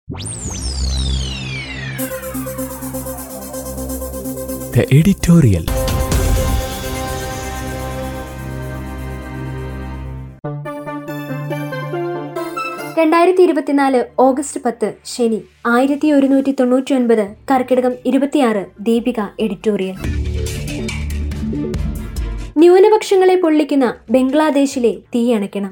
The editorial. രണ്ടായിരത്തി ഇരുപത്തിനാല് August പത്ത് ശനി ആയിരത്തി ഒരുന്നൂറ്റി തൊണ്ണൂറ്റി ഒൻപത് കർക്കിടകം ഇരുപത്തിയാറ് ദീപിക എഡിറ്റോറിയൽ ന്യൂനപക്ഷങ്ങളെ പൊള്ളിക്കുന്ന ബംഗ്ലാദേശിലെ തീയണയ്ക്കണം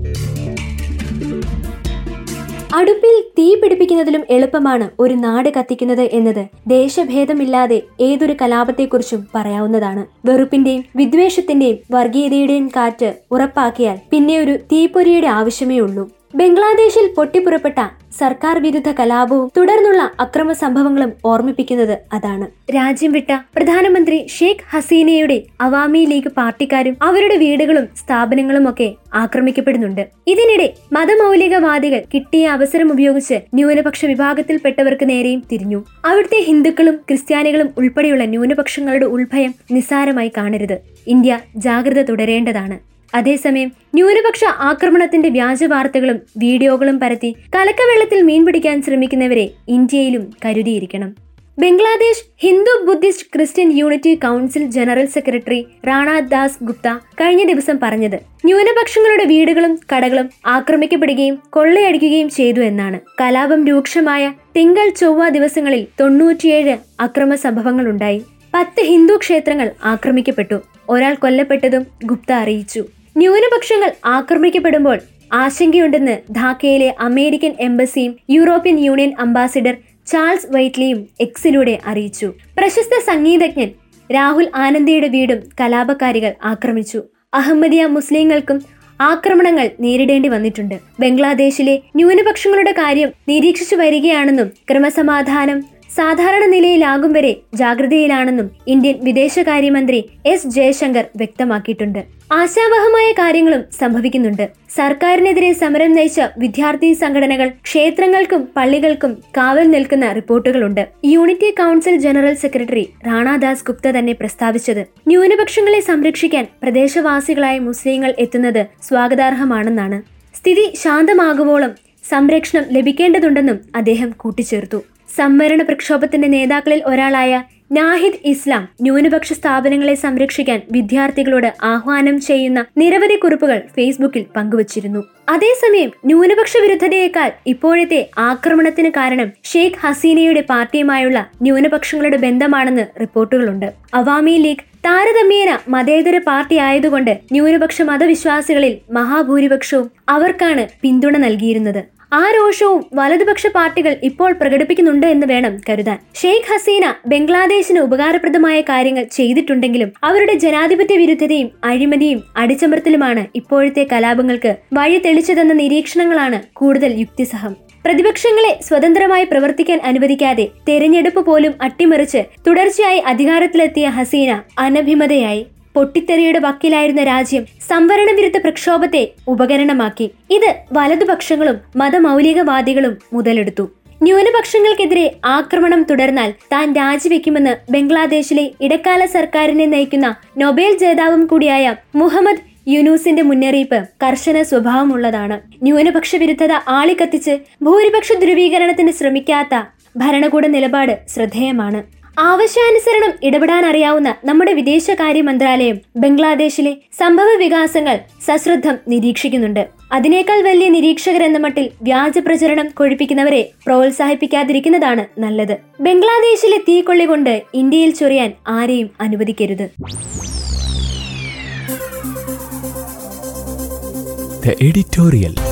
അടുപ്പിൽ തീ പിടിപ്പിക്കുന്നതിലും എളുപ്പമാണ് ഒരു നാട് കത്തിക്കുന്നത് എന്നത് ദേശഭേദമില്ലാതെ ഏതൊരു കലാപത്തെക്കുറിച്ചും പറയാവുന്നതാണ് വെറുപ്പിന്റെയും വിദ്വേഷത്തിന്റെയും വർഗീയതയുടെയും കാറ്റ് ഉറപ്പാക്കിയാൽ പിന്നെ ഒരു തീപ്പൊരിയുടെ ആവശ്യമേ ഉള്ളൂ ബംഗ്ലാദേശിൽ പൊട്ടിപ്പുറപ്പെട്ട സർക്കാർ വിരുദ്ധ കലാപവും തുടർന്നുള്ള അക്രമ സംഭവങ്ങളും ഓർമ്മിപ്പിക്കുന്നത് അതാണ് രാജ്യം വിട്ട പ്രധാനമന്ത്രി ഷെയ്ഖ് ഹസീനയുടെ അവാമി ലീഗ് പാർട്ടിക്കാരും അവരുടെ വീടുകളും സ്ഥാപനങ്ങളും ഒക്കെ ആക്രമിക്കപ്പെടുന്നുണ്ട് ഇതിനിടെ മതമൗലികവാദികൾ കിട്ടിയ അവസരം ഉപയോഗിച്ച് ന്യൂനപക്ഷ വിഭാഗത്തിൽപ്പെട്ടവർക്ക് നേരെയും തിരിഞ്ഞു അവിടുത്തെ ഹിന്ദുക്കളും ക്രിസ്ത്യാനികളും ഉൾപ്പെടെയുള്ള ന്യൂനപക്ഷങ്ങളുടെ ഉൾഭയം നിസ്സാരമായി കാണരുത് ഇന്ത്യ ജാഗ്രത തുടരേണ്ടതാണ് അതേസമയം ന്യൂനപക്ഷ ആക്രമണത്തിന്റെ വ്യാജ വാർത്തകളും വീഡിയോകളും പരത്തി കലക്കവെള്ളത്തിൽ മീൻ പിടിക്കാൻ ശ്രമിക്കുന്നവരെ ഇന്ത്യയിലും കരുതിയിരിക്കണം Bangladesh Hindu Buddhist Christian unity council general secretary Rana Das Gupta കഴിഞ്ഞ ദിവസം പറഞ്ഞത് ന്യൂനപക്ഷങ്ങളുടെ വീടുകളും കടകളും ആക്രമിക്കപ്പെടുകയും കൊള്ളയടിക്കുകയും ചെയ്തു എന്നാണ് കലാപം രൂക്ഷമായ തിങ്കൾ ചൊവ്വ ദിവസങ്ങളിൽ തൊണ്ണൂറ്റിയേഴ് അക്രമ സംഭവങ്ങളുണ്ടായി പത്ത് ഹിന്ദു ക്ഷേത്രങ്ങൾ ആക്രമിക്കപ്പെട്ടു ഒരാൾ കൊല്ലപ്പെട്ടതും ഗുപ്ത അറിയിച്ചു ന്യൂനപക്ഷങ്ങൾ ആക്രമിക്കപ്പെടുമ്പോൾ ആശങ്കയുണ്ടെന്ന് ധാക്കയിലെ അമേരിക്കൻ എംബസിയും യൂറോപ്യൻ യൂണിയൻ അംബാസിഡർ ചാൾസ് വൈറ്റ്ലിയും എക്സിലൂടെ അറിയിച്ചു പ്രശസ്ത സംഗീതജ്ഞൻ രാഹുൽ ആനന്ദയുടെ വീടും കലാപകാരികൾ ആക്രമിച്ചു അഹമ്മദിയ മുസ്ലിങ്ങൾക്കും ആക്രമണങ്ങൾ നേരിടേണ്ടി വന്നിട്ടുണ്ട് ബംഗ്ലാദേശിലെ ന്യൂനപക്ഷങ്ങളുടെ കാര്യം നിരീക്ഷിച്ചു വരികയാണെന്നും ക്രമസമാധാനം സാധാരണ നിലയിലാകും വരെ ജാഗ്രതയിലാണെന്നും ഇന്ത്യൻ വിദേശകാര്യമന്ത്രി എസ് ജയശങ്കർ വ്യക്തമാക്കിയിട്ടുണ്ട് ആശാവഹമായ കാര്യങ്ങളും സംഭവിക്കുന്നുണ്ട് സർക്കാരിനെതിരെ സമരം നയിച്ച വിദ്യാർത്ഥി സംഘടനകൾ ക്ഷേത്രങ്ങൾക്കും പള്ളികൾക്കും കാവൽ നിൽക്കുന്ന റിപ്പോർട്ടുകളുണ്ട് unity council general secretary Rana Das Gupta തന്നെ പ്രസ്താവിച്ചത് ന്യൂനപക്ഷങ്ങളെ സംരക്ഷിക്കാൻ പ്രദേശവാസികളായ മുസ്ലിങ്ങൾ എത്തുന്നത് സ്വാഗതാർഹമാണെന്നാണ് സ്ഥിതി ശാന്തമാകുവോളം സംരക്ഷണം ലഭിക്കേണ്ടതുണ്ടെന്നും അദ്ദേഹം കൂട്ടിച്ചേർത്തു സംവരണ പ്രക്ഷോഭത്തിന്റെ നേതാക്കളിൽ ഒരാളായ നാഹിദ് ഇസ്ലാം ന്യൂനപക്ഷ സ്ഥാപനങ്ങളെ സംരക്ഷിക്കാൻ വിദ്യാർത്ഥികളോട് ആഹ്വാനം ചെയ്യുന്ന നിരവധി കുറിപ്പുകൾ ഫേസ്ബുക്കിൽ പങ്കുവച്ചിരുന്നു അതേസമയം ന്യൂനപക്ഷ വിരുദ്ധതയേക്കാൾ ഇപ്പോഴത്തെ ആക്രമണത്തിന് കാരണം ഷെയ്ഖ് ഹസീനയുടെ പാർട്ടിയുമായുള്ള ന്യൂനപക്ഷങ്ങളുടെ ബന്ധമാണെന്ന് റിപ്പോർട്ടുകളുണ്ട് അവാമി ലീഗ് താരതമ്യേന മതേതര പാർട്ടി ആയതുകൊണ്ട് ന്യൂനപക്ഷ മതവിശ്വാസികളിൽ മഹാഭൂരിപക്ഷവും അവർക്കാണ് പിന്തുണ നൽകിയിരുന്നത് ആ രോഷവും വലതുപക്ഷ പാർട്ടികൾ ഇപ്പോൾ പ്രകടിപ്പിക്കുന്നുണ്ട് എന്ന് വേണം കരുതാൻ ഷെയ്ഖ് ഹസീന ബംഗ്ലാദേശിന് ഉപകാരപ്രദമായ കാര്യങ്ങൾ ചെയ്തിട്ടുണ്ടെങ്കിലും അവരുടെ ജനാധിപത്യ വിരുദ്ധതയും അഴിമതിയും അടിച്ചമർത്തലുമാണ് ഇപ്പോഴത്തെ കലാപങ്ങൾക്ക് വഴി തെളിച്ചതെന്ന നിരീക്ഷണങ്ങളാണ് കൂടുതൽ യുക്തിസഹം പ്രതിപക്ഷങ്ങളെ സ്വതന്ത്രമായി പ്രവർത്തിക്കാൻ അനുവദിക്കാതെ തെരഞ്ഞെടുപ്പ് പോലും അട്ടിമറിച്ച് തുടർച്ചയായി അധികാരത്തിലെത്തിയ ഹസീന അനഭിമതയായി പൊട്ടിത്തെറിയുടെ വക്കിലായിരുന്ന രാജ്യം സംവരണ വിരുദ്ധ പ്രക്ഷോഭത്തെ ഉപകരണമാക്കി ഇത് വലതുപക്ഷങ്ങളും മതമൗലികവാദികളും മുതലെടുത്തു ന്യൂനപക്ഷങ്ങൾക്കെതിരെ ആക്രമണം തുടർന്നാൽ താൻ രാജിവെക്കുമെന്ന് ബംഗ്ലാദേശിലെ ഇടക്കാല സർക്കാരിനെ നയിക്കുന്ന നൊബേൽ ജേതാവും കൂടിയായ മുഹമ്മദ് യുനൂസിന്റെ മുന്നറിയിപ്പ് കർശന സ്വഭാവമുള്ളതാണ് ന്യൂനപക്ഷ വിരുദ്ധത ആളിക്കത്തിച്ച് ഭൂരിപക്ഷ ധ്രുവീകരണത്തിന് ശ്രമിക്കാത്ത ഭരണകൂട നിലപാട് ശ്രദ്ധേയമാണ് ആവശ്യാനുസരണം ഇടപെടാൻ അറിയാവുന്ന നമ്മുടെ വിദേശകാര്യ മന്ത്രാലയം ബംഗ്ലാദേശിലെ സംഭവ വികാസങ്ങൾ സശ്രദ്ധം നിരീക്ഷിക്കുന്നുണ്ട് അതിനേക്കാൾ വലിയ നിരീക്ഷകർ എന്ന മട്ടിൽ വ്യാജ പ്രചരണം കൊഴിപ്പിക്കുന്നവരെ പ്രോത്സാഹിപ്പിക്കാതിരിക്കുന്നതാണ് നല്ലത് ബംഗ്ലാദേശിലെ തീക്കൊള്ളി കൊണ്ട് ഇന്ത്യയിൽ ചൊറിയാൻ ആരെയും അനുവദിക്കരുത് The editorial.